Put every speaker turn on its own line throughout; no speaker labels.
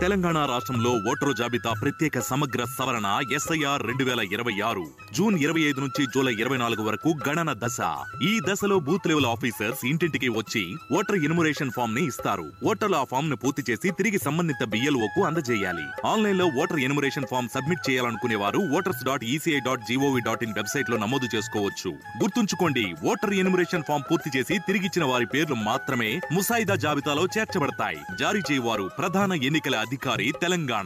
తెలంగాణ రాష్ట్రంలో ఓటరు జాబితా ప్రత్యేక సమగ్ర సవరణ ఎస్ఐఆర్ రెండు వేల ఇరవై ఆరు జూన్ ఇరవై ఐదు నుంచి జూలై ఇరవై నాలుగు వరకు గణన దశ ఈ దశలో బూత్ లెవెల్ ఆఫీసర్స్ ఇంటింటికి వచ్చి ఓటర్ ఇనుమరేషన్ ఫామ్ ని ఇస్తారు ఓటర్లు ఆ ఫామ్ ను పూర్తి చేసి తిరిగి సంబంధిత బిఎల్ఓ కు అందజేయాలి ఆన్లైన్ లో ఓటర్ ఎనుమరేషన్ ఫామ్ సబ్మిట్ చేయాలనుకునే వారు voters dot ECI dot GOV dot IN website లో నమోదు చేసుకోవచ్చు గుర్తుంచుకోండి ఓటర్ ఎనుమరేషన్ ఫామ్ పూర్తి చేసి తిరిగిచ్చిన వారి పేర్లు మాత్రమే ముసాయిదా జాబితాలో చేర్చబడతాయి జారీ చేయవారు ప్రధాన ఎన్నికల అధికారి తెలంగాణ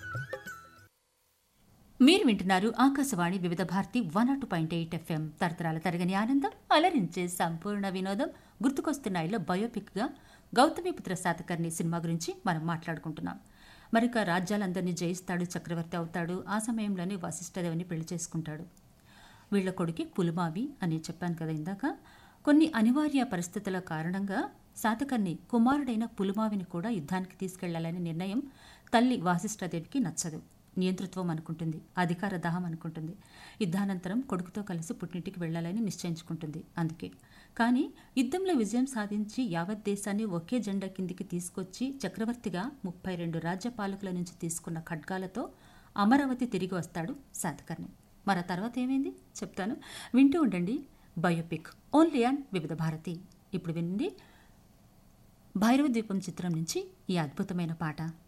మీరు వింటున్నారు ఆకాశవాణి వివిధ భారతి వన్ అటు పాయింట్ ఎయిట్ ఎఫ్ఎం తరతరాల తరగని ఆనందం అలరించే సంపూర్ణ వినోదం గుర్తుకొస్తున్నాయిలో బయోపిక్గా గౌతమిపుత్ర శాతకర్ణి సినిమా గురించి మనం మాట్లాడుకుంటున్నాం మరిక రాజ్యాలందరినీ జయిస్తాడు చక్రవర్తి అవుతాడు ఆ సమయంలోనే వశిష్ఠదేవిని పెళ్లి చేసుకుంటాడు వీళ్ళ కొడుకి పులుమావి అని చెప్పాను కదా ఇందాక కొన్ని అనివార్య పరిస్థితుల కారణంగా శాతకర్ణి కుమారుడైన పులుమావిని కూడా యుద్ధానికి తీసుకెళ్లాలనే నిర్ణయం తల్లి వాసిష్ఠాదేవికి నచ్చదు నియంతృత్వం అనుకుంటుంది అధికార దాహం అనుకుంటుంది యుద్ధానంతరం కొడుకుతో కలిసి పుట్టింటికి వెళ్లాలని నిశ్చయించుకుంటుంది అందుకే కానీ యుద్ధంలో విజయం సాధించి యావత్ దేశాన్ని ఒకే జెండా కిందికి తీసుకొచ్చి చక్రవర్తిగా ముప్పై రెండు రాజ్యపాలకుల నుంచి తీసుకున్న ఖడ్గాలతో అమరావతి తిరిగి వస్తాడు శాతకర్ణి మరి ఆ తర్వాత ఏమైంది చెప్తాను వింటూ ఉండండి బయోపిక్ ఓన్లీ అండ్ వివిధ భారతి ఇప్పుడు వినండి భైరవ ద్వీపం చిత్రం నుంచి ఈ అద్భుతమైన పాట